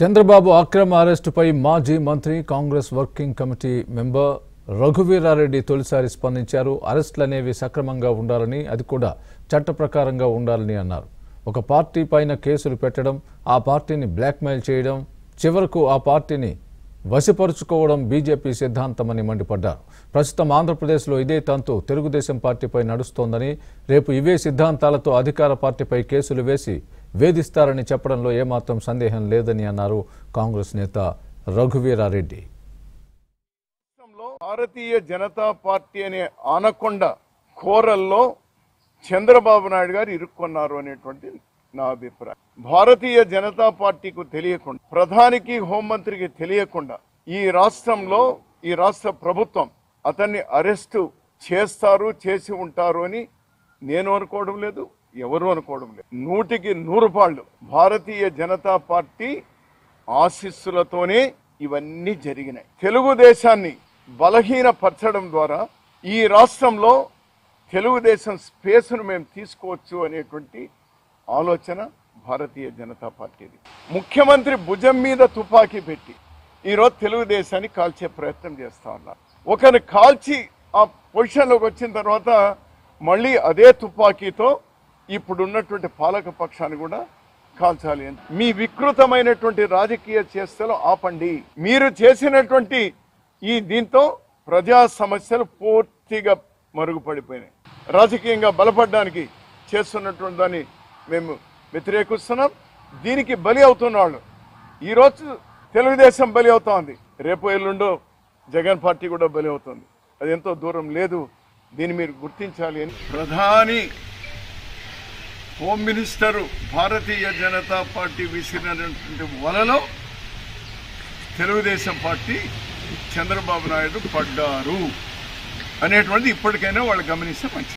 చంద్రబాబు అక్రమ అరెస్టుపై మాజీ మంత్రి Congress working committee member Raghuveera Reddy తొలిసారి స్పందించారు అరెస్టులు అనేవి సక్రమంగా ఉండాలని అది కూడా చట్ట ప్రకారంగా ఉండాలని అన్నారు ఒక పార్టీ పైన కేసులు పెట్టడం ఆ పార్టీని బ్లాక్మెయిల్ చేయడం చివరకు ఆ పార్టీని వశపరుచుకోవడం బీజేపీ సిద్ధాంతమని మండిపడ్డారు ప్రస్తుతం ఆంధ్రప్రదేశ్లో ఇదే తంతు తెలుగుదేశం పార్టీపై నడుస్తోందని రేపు ఇవే సిద్ధాంతాలతో అధికార పార్టీపై కేసులు వేసి వేధిస్తారని చెప్పడంలో ఏమాత్రం సందేహం లేదని అన్నారు కాంగ్రెస్ నేత రఘువీరారెడ్డి రాష్ట్రంలో భారతీయ జనతా పార్టీ అనే ఆనకొండ కోరల్లో చంద్రబాబు నాయుడు గారు ఇరుక్కున్నారు అనేటువంటి నా అభిప్రాయం భారతీయ జనతా పార్టీకు తెలియకుండా ప్రధానికి హోంమంత్రికి తెలియకుండా ఈ రాష్ట్రంలో ఈ రాష్ట్ర ప్రభుత్వం అతన్ని అరెస్టు చేస్తారు చేసి ఉంటారు అని నేను అనుకోవడం లేదు ఎవరు అనుకోవడం లేదు నూటికి నూరు పాళ్ళు భారతీయ జనతా పార్టీ ఆశీస్సులతోనే ఇవన్నీ జరిగినాయి తెలుగుదేశాన్ని బలహీనపరచడం ద్వారా ఈ రాష్ట్రంలో తెలుగుదేశం స్పేస్ను మేము తీసుకోవచ్చు అనేటువంటి ఆలోచన భారతీయ జనతా పార్టీది ముఖ్యమంత్రి భుజం మీద తుపాకీ పెట్టి ఈరోజు తెలుగుదేశాన్ని కాల్చే ప్రయత్నం చేస్తా ఉన్నారు ఒకరిని కాల్చి ఆ పొజిషన్లోకి వచ్చిన తర్వాత మళ్ళీ అదే తుపాకీతో ఇప్పుడున్నటువంటి పాలక పక్షాన్ని కూడా కాల్చాలి అని మీ వికృతమైనటువంటి రాజకీయ చేష్టలు ఆపండి మీరు చేసినటువంటి ఈ దీంతో ప్రజా సమస్యలు పూర్తిగా మరుగుపడిపోయినాయి రాజకీయంగా బలపడడానికి చేస్తున్నటువంటి దాన్ని మేము వ్యతిరేకిస్తున్నాం దీనికి బలి అవుతున్న వాళ్ళు ఈరోజు తెలుగుదేశం బలి అవుతా ఉంది రేపు ఎల్లుండో జగన్ పార్టీ కూడా బలి అవుతుంది అది ఎంతో దూరం లేదు దీన్ని మీరు గుర్తించాలి అని ప్రధాని home minister Bharatiya Janata party విసిరినటువంటి వలలో తెలుగుదేశం పార్టీ చంద్రబాబు నాయుడు పడ్డారు అనేటువంటిది ఇప్పటికైనా వాళ్ళు గమనిస్తే మంచిది